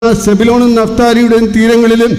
സെബിലോണും നഫ്താലിയുടെയും തീരങ്ങളിലും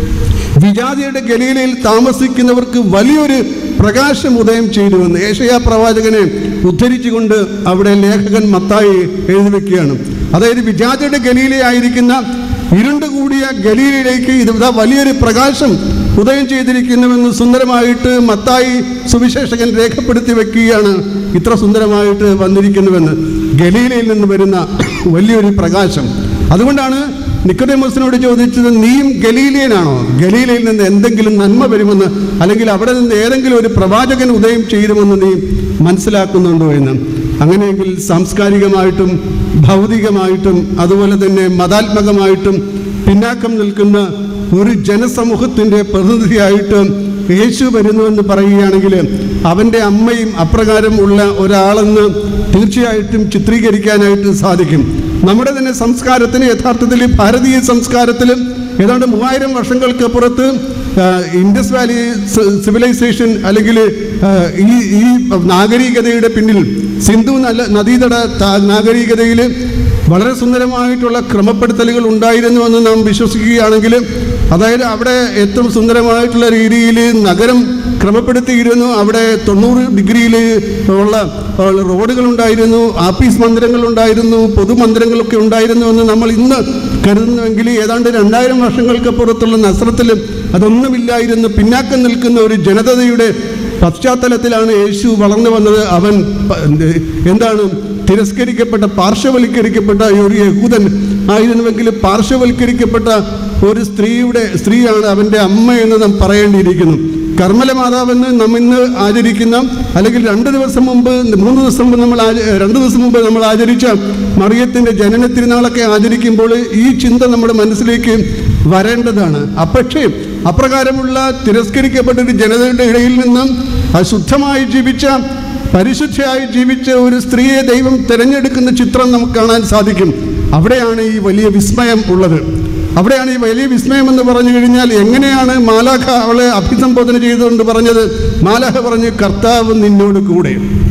വിജാതിയുടെ ഗലീലയിൽ താമസിക്കുന്നവർക്ക് വലിയൊരു പ്രകാശം ഉദയം ചെയ്തുവെന്ന് ഏഷ്യ പ്രവാചകനെ ഉദ്ധരിച്ചുകൊണ്ട് അവിടെ ലേഖകൻ മത്തായി എഴുതി വെക്കുകയാണ് അതായത് വിജാതിയുടെ ഗലീലയായിരിക്കുന്ന ഇരുണ്ട് കൂടിയ ഗലീലയിലേക്ക് ഇത് ഇതാ വലിയൊരു പ്രകാശം ഉദയം ചെയ്തിരിക്കുന്നുവെന്ന് സുന്ദരമായിട്ട് മത്തായി സുവിശേഷകൻ രേഖപ്പെടുത്തി വെക്കുകയാണ് ഇത്ര സുന്ദരമായിട്ട് വന്നിരിക്കുന്നുവെന്ന് ഗലീലയിൽ നിന്ന് വരുന്ന വലിയൊരു പ്രകാശം അതുകൊണ്ടാണ് നിക്കോദേമോസിനോട് ചോദിച്ചത് നീയും ഗലീലിയനാണോ ഗലീലയിൽ നിന്ന് എന്തെങ്കിലും നന്മ വരുമെന്ന് അല്ലെങ്കിൽ അവിടെ നിന്ന് ഏതെങ്കിലും ഒരു പ്രവാചകൻ ഉദയം ചെയ്യുമെന്ന് നീ മനസ്സിലാക്കുന്നുണ്ടോ എന്ന് അങ്ങനെയെങ്കിൽ സാംസ്കാരികമായിട്ടും ഭൗതികമായിട്ടും അതുപോലെ തന്നെ മതാത്മകമായിട്ടും പിന്നാക്കം നിൽക്കുന്ന ഒരു ജനസമൂഹത്തിൻ്റെ പ്രതിനിധിയായിട്ട് യേശു വരുന്നുവെന്ന് പറയുകയാണെങ്കിൽ അവൻ്റെ അമ്മയും അപ്രകാരം ഉള്ള ഒരാളെന്ന് തീർച്ചയായിട്ടും ചിത്രീകരിക്കാനായിട്ട് സാധിക്കും നമ്മുടെ തന്നെ സംസ്കാരത്തിന് യഥാർത്ഥത്തിൽ ഭാരതീയ സംസ്കാരത്തിലും ഏതാണ്ട് മൂവായിരം വർഷങ്ങൾക്കപ്പുറത്ത് ആ, ഇൻഡസ് വാലി സി- സിവിലൈസേഷൻ അല്ലെങ്കിൽ ആ, ഈ ഈ നാഗരികതയുടെ പിന്നിൽ സിന്ധു നല്ല നദീതട ത- നാഗരികതയിൽ വളരെ സുന്ദരമായിട്ടുള്ള ക്രമപ്പെടുത്തലുകൾ ഉണ്ടായിരുന്നുവെന്ന് നാം വിശ്വസിക്കുകയാണെങ്കിൽ അതായത് അവിടെ ഏറ്റവും സുന്ദരമായിട്ടുള്ള രീതിയിൽ നഗരം ക്രമപ്പെടുത്തിയിരുന്നു അവിടെ തൊണ്ണൂറ് ഡിഗ്രിയിൽ ഉള്ള ഉള്ള റോഡുകൾ ഉണ്ടായിരുന്നു ആഫീസ് മന്ദിരങ്ങൾ ഉണ്ടായിരുന്നു പൊതുമന്ദിരങ്ങളൊക്കെ ഉണ്ടായിരുന്നു എന്ന് നമ്മൾ ഇന്ന് കരുതുന്നുവെങ്കിൽ ഏതാണ്ട് രണ്ടായിരം വർഷങ്ങൾക്കപ്പുറത്തുള്ള നസ്രത്തിലും അതൊന്നുമില്ലായിരുന്നു പിന്നാക്കം നിൽക്കുന്ന ഒരു ജനതയുടെ പശ്ചാത്തലത്തിലാണ് യേശു വളർന്നു വന്നത് അവൻ പ- എന്താണ് തിരസ്കരിക്കപ്പെട്ട പാർശ്വവൽക്കരിക്കപ്പെട്ട ഒരു യഹൂദൻ ആയിരുന്നുവെങ്കിൽ പാർശ്വവൽക്കരിക്കപ്പെട്ട ഒരു സ്ത്രീയുടെ സ്ത്രീയാണ് അവൻ്റെ അമ്മ എന്ന് നാം പറയേണ്ടിയിരിക്കുന്നു കർമ്മല മാതാവെന്ന് നാം ഇന്ന് ആചരിക്കുന്ന അല്ലെങ്കിൽ രണ്ട് ദിവസം മുമ്പ് മൂന്ന് ദിവസം മുമ്പ് നമ്മൾ ആച- രണ്ട് ദിവസം മുമ്പ് നമ്മൾ ആചരിച്ച മറിയത്തിൻ്റെ ജനന തിരുനാളൊക്കെ ആചരിക്കുമ്പോൾ ഈ ചിന്ത നമ്മുടെ മനസ്സിലേക്ക് വരേണ്ടതാണ് അപ്പക്ഷേ അപ്രകാരമുള്ള തിരസ്കരിക്കപ്പെട്ട ഒരു ജനതയുടെ ഇടയിൽ നിന്നും അശുദ്ധമായി ജീവിച്ച പരിശുദ്ധയായി ജീവിച്ച ഒരു സ്ത്രീയെ ദൈവം തിരഞ്ഞെടുക്കുന്ന ചിത്രം നമുക്ക് കാണാൻ സാധിക്കും അവിടെയാണ് ഈ വലിയ വിസ്മയം ഉള്ളത് അവിടെയാണ് ഈ വലിയ വിസ്മയം എന്ന് പറഞ്ഞു കഴിഞ്ഞാൽ എങ്ങനെയാണ് മാലാഖ അവളെ അഭിസംബോധന ചെയ്തുകൊണ്ട് പറഞ്ഞത് മാലാഖ പറഞ്ഞു കർത്താവ് നിന്നോട് കൂടെ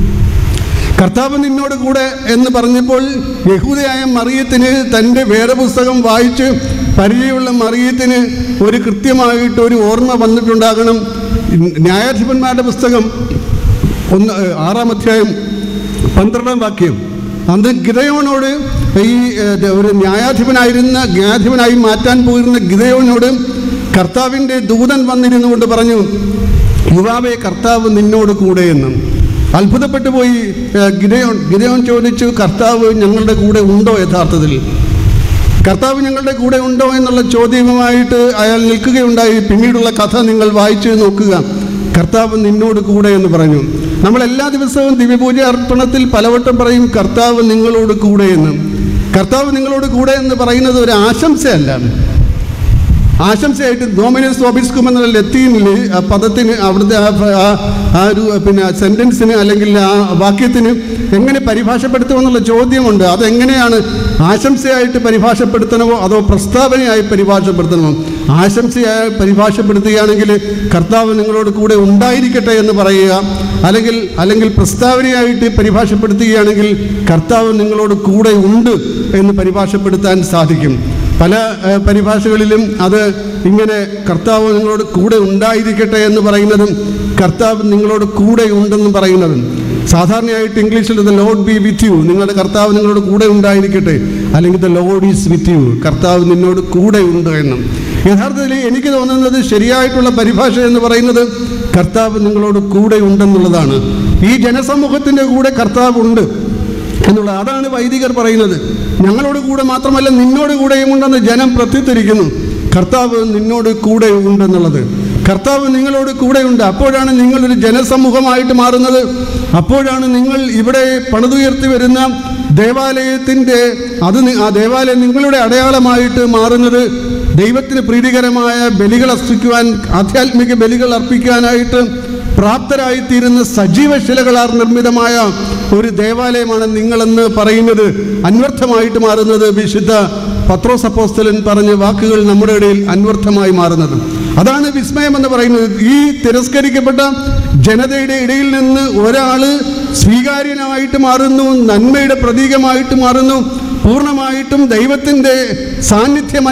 കർത്താവ് നിന്നോട് കൂടെ എന്ന് പറഞ്ഞപ്പോൾ യഹൂദയായ മറിയത്തിന് തൻ്റെ വേദപുസ്തകം വായിച്ച് പരിചയമുള്ള മറിയത്തിന് ഒരു കൃത്യമായിട്ട് ഒരു ഓർമ്മ വന്നിട്ടുണ്ടാകണം ന്യായാധിപന്മാരുടെ പുസ്തകം ഒന്ന് ആറാം അധ്യായം പന്ത്രണ്ടാം വാക്യം അന്ന് ഗിതയോനോട് ഈ ഏഹ്, ഒരു ന്യായാധിപനായിരുന്ന ന്യായാധിപനായി മാറ്റാൻ പോയിരുന്ന ഗിതയോനോട് കർത്താവിൻ്റെ ദൂതൻ വന്നിരുന്നു കൊണ്ട് പറഞ്ഞു യുവാവെ കർത്താവ് നിന്നോട് കൂടെ എന്ന് അത്ഭുതപ്പെട്ടു പോയി ഏഹ്, ഗിദയോൻ ഗിദയോൻ ചോദിച്ചു കർത്താവ് ഞങ്ങളുടെ കൂടെ ഉണ്ടോ യഥാർത്ഥത്തിൽ കർത്താവ് ഞങ്ങളുടെ കൂടെ ഉണ്ടോ എന്നുള്ള ചോദ്യവുമായിട്ട് അയാൾ നിൽക്കുകയുണ്ടായി പിന്നീടുള്ള കഥ നിങ്ങൾ വായിച്ചു നോക്കുക കർത്താവ് നിന്നോട് കൂടെ എന്ന് പറഞ്ഞു നമ്മൾ എല്ലാ ദിവസവും ദിവ്യപൂജ അർപ്പണത്തിൽ പലവട്ടം പറയും കർത്താവ് നിങ്ങളോട് കൂടെ എന്ന് കർത്താവ് നിങ്ങളോട് കൂടെ എന്ന് പറയുന്നത് ഒരു ആശംസയല്ല ആശംസയായിട്ട് ഡോമിനസ് ഓബിസ്കും എന്നുള്ള ലത്തീനിൽ ആ പദത്തിന് അവിടുത്തെ ആ ആ- ആ ഒരു പിന്നെ സെൻറ്റൻസിന് അല്ലെങ്കിൽ ആ വാക്യത്തിന് എങ്ങനെ പരിഭാഷപ്പെടുത്തുമെന്നുള്ള ചോദ്യമുണ്ട് അതെങ്ങനെയാണ് ആശംസയായിട്ട് പരിഭാഷപ്പെടുത്തണമോ അതോ പ്രസ്താവനയായി പരിഭാഷപ്പെടുത്തണമോ ആശംസയായി പരിഭാഷപ്പെടുത്തുകയാണെങ്കിൽ കർത്താവ് നിങ്ങളോട് കൂടെ ഉണ്ടായിരിക്കട്ടെ എന്ന് പറയുക അല്ലെങ്കിൽ അല്ലെങ്കിൽ പ്രസ്താവനയായിട്ട് പരിഭാഷപ്പെടുത്തുകയാണെങ്കിൽ കർത്താവ് നിങ്ങളോട് കൂടെ ഉണ്ട് എന്ന് പരിഭാഷപ്പെടുത്താൻ സാധിക്കും പല ഏഹ്, പരിഭാഷകളിലും അത് ഇങ്ങനെ കർത്താവ് നിങ്ങളോട് കൂടെ ഉണ്ടായിരിക്കട്ടെ എന്ന് പറയുന്നതും കർത്താവ് നിങ്ങളോട് കൂടെ ഉണ്ടെന്ന് പറയുന്നതും സാധാരണയായിട്ട് ഇംഗ്ലീഷിൽ the lord be with you നിങ്ങളുടെ കർത്താവ് നിങ്ങളോട് കൂടെ ഉണ്ടായിരിക്കട്ടെ അല്ലെങ്കിൽ the lord is with you കർത്താവ് നിന്നോട് കൂടെ ഉണ്ട് എന്നും യഥാർത്ഥത്തിൽ എനിക്ക് തോന്നുന്നത് ശരിയായിട്ടുള്ള പരിഭാഷ എന്ന് പറയുന്നത് കർത്താവ് നിങ്ങളോട് കൂടെ ഉണ്ടെന്നുള്ളതാണ് ഈ ജനസമൂഹത്തിൻ്റെ കൂടെ കർത്താവ് ഉണ്ട് എന്നുള്ള അതാണ് വൈദികർ പറയുന്നത് ഞങ്ങളോട് കൂടെ മാത്രമല്ല നിന്നോട് കൂടെയും ഉണ്ടെന്ന് ജനം പ്രത്യുത്തരിക്കുന്നു കർത്താവ് നിന്നോട് കൂടെ ഉണ്ടെന്നുള്ളത് കർത്താവ് നിങ്ങളോട് കൂടെയുണ്ട് അപ്പോഴാണ് നിങ്ങളൊരു ജനസമൂഹമായിട്ട് മാറുന്നത് അപ്പോഴാണ് നിങ്ങൾ ഇവിടെ പണിതുയർത്തി വരുന്ന ദേവാലയത്തിൻ്റെ അത് നി- ആ ദേവാലയം നിങ്ങളുടെ അടയാളമായിട്ട് മാറുന്നത് ദൈവത്തിന് പ്രീതികരമായ ബലികൾ അർപ്പിക്കുവാൻ ആധ്യാത്മിക ബലികൾ അർപ്പിക്കാനായിട്ട് പ്രാപ്തരായിത്തീരുന്ന സജീവ ശിലകളാൽ നിർമ്മിതമായ ഒരു ദേവാലയമാണ് നിങ്ങളെന്ന് പറയുന്നത് അന്വർത്ഥമായിട്ട് മാറുന്നത് വിശുദ്ധ പത്രോസ് അപ്പോസ്തലൻ പറഞ്ഞ വാക്കുകൾ നമ്മുടെ ഇടയിൽ അന്വർത്ഥമായി മാറുന്നത് അതാണ് വിസ്മയം എന്ന് പറയുന്നത് ഈ തിരസ്കരിക്കപ്പെട്ട ജനതയുടെ ഇടയിൽ നിന്ന് ഒരാൾ സ്വീകാര്യനായിട്ട് മാറുന്നു നന്മയുടെ പ്രതീകമായിട്ട് മാറുന്നു പൂർണ്ണമായിട്ടും ദൈവത്തിൻ്റെ സാന്നിധ്യം